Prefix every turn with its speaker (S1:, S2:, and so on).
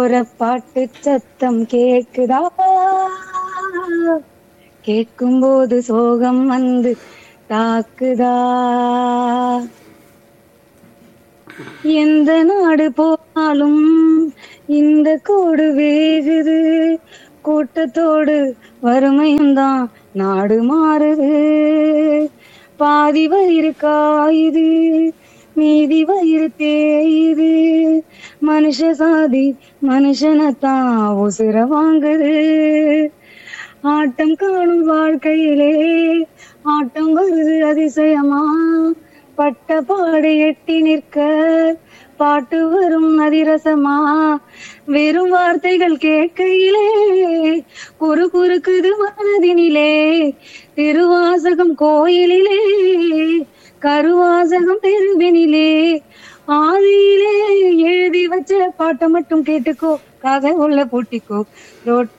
S1: போற பாட்டு சத்தம் கேக்குதா கேட்கும்போது சோகம் வந்து தாக்குதா எந்த நாடு போனாலும் இந்த கோடு வேகுது கூட்டத்தோடு வறுமையும் தான் நாடு மாறுது பாதி வயிறு காயுது மீதி வயிறு தேயுது மனுஷ சாதி மனுஷனைத்தான் உசுர வாங்குது ஆட்டம் காணும் வாழ்க்கையிலே ஆட்டம் வருது அதிசயமா பட்ட பாடு எட்டி நிற்க பாட்டு வரும் அதிரசமா வெறும் வார்த்தைகள் கேட்கையிலே குறு குறுக்குது மனதினிலே திருவாசகம் கோயிலிலே கருவாசகம் தெருவினிலே ஆதியிலே எழுதி வச்ச பாட்டை மட்டும் கேட்டுக்கோ கதை உள்ள பூட்டிக்கோ ரோட்